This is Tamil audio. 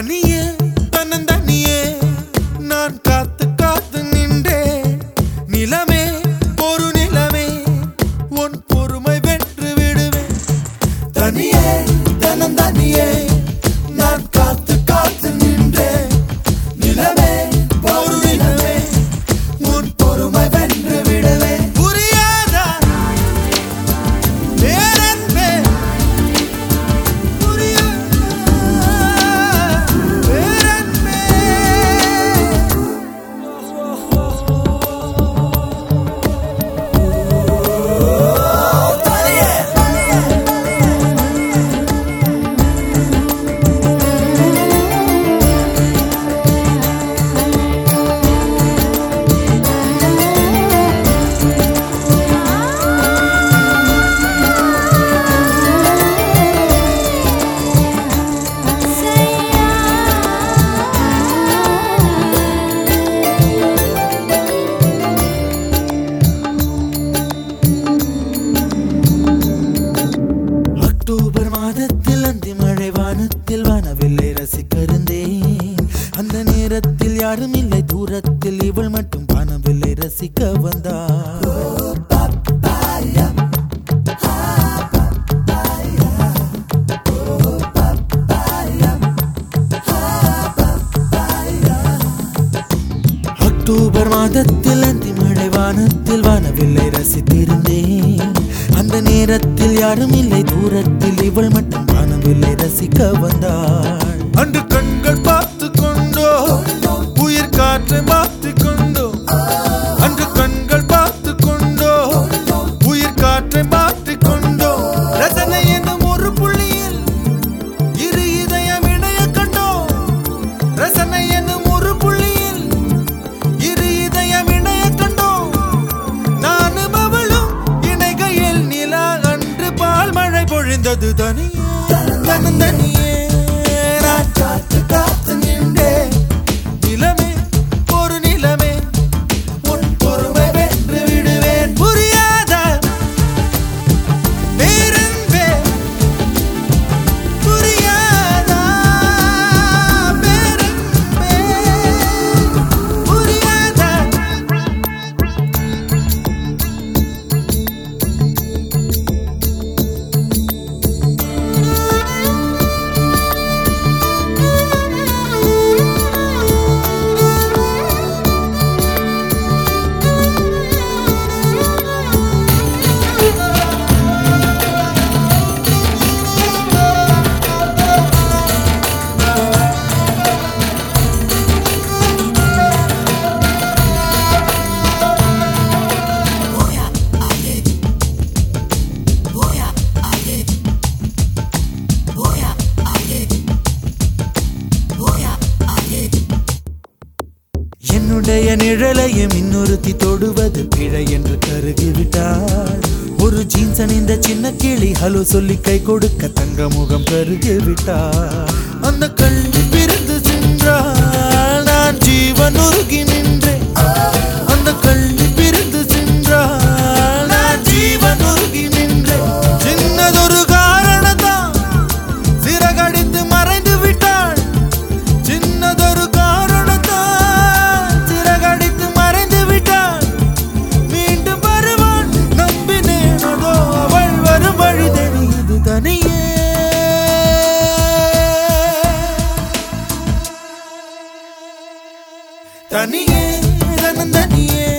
தனியே தன்னந்தனியே நான் காத்து காத்து நின்றே நிலமே ஒரு நிலமே உன் பொறுமை வென்று விடுவேன் தனியே தன்னந்தனியே நான் காத்து காத்து நின்றே நிலமே ஒரு நிலமே உன் பொறுமை வென்று விடுவேன் புரியாதா பேரன்பே அக்டோபர் மாதத்தில் அந்தி மழை வானத்தில் வானவில்லை ரசிக்கருந்தேன் அந்த நேரத்தில் யாரும் இல்லை தூரத்தில் இவள் மட்டும் வானவில்லை ரசிக்க வந்தாள் அக்டோபர் மாதத்தில் அந்தி மழை வானத்தில் வானவில்லை ரசித்திருந்தேன் அந்த நேரத்தில் யாரும் இல்லை தூரத்தில் இவள் மட்டும் வானவில்லை ரசிக்க வந்தாள் அன்று கண்கள் பார்த்து கொண்டோ உயிர் காற்றை மாற்றிக் கொண்டோ அன்று கண்கள் பார்த்து கொண்டோ உயிர் காற்றை மாற்றிக் கொண்டோ ரசனை என்னும் ஒரு புள்ளியில் இரு இதயம் இணைய கண்டோ ரசனை என்னும் ஒரு புள்ளியில் இரு இதயம் இணைய கண்டோம் நானும் அவளும் இணைகையில் நிலா அன்று பால் மழை பொழிந்தது தனியே தனியே நான் காத்து காத்து நின்றேன் நிலமே ஒரு நிலமே உன் பொறுமை வென்று விடுவேன் புரியாத பேரன்பே புரியாதா பேரன்பே புரியாதா என்னுடைய நிழலையும் இன்னொருத்தி தொடுவது பிழை என்று கருகிவிட்டாள் ஒரு ஜீன்ஸ் அணிந்த சின்ன கிளி ஹலோ சொல்லி கை கொடுக்க தங்க முகம் கருகிவிட்டாள் அந்த கல்வி பிரிந்து சென்றாள் நான் ஜீவன் உருகி நின்றேன் அந்த கல்வி பிரிந்து சென்றாள் நான் ஜீவன் உருகி நின்றேன் சின்னதொரு காரணத்தான் சிறகடித்து மறைந்து விட்டாள் சின்னதொரு காரணத்தான் சிறகடித்து மறைந்து விட்டாள் மீண்டும் வருவாள் நம்பினேன் அதோ அவள் வரும் வழி தெரியுது தனியே தனியே தன்னந்தனியே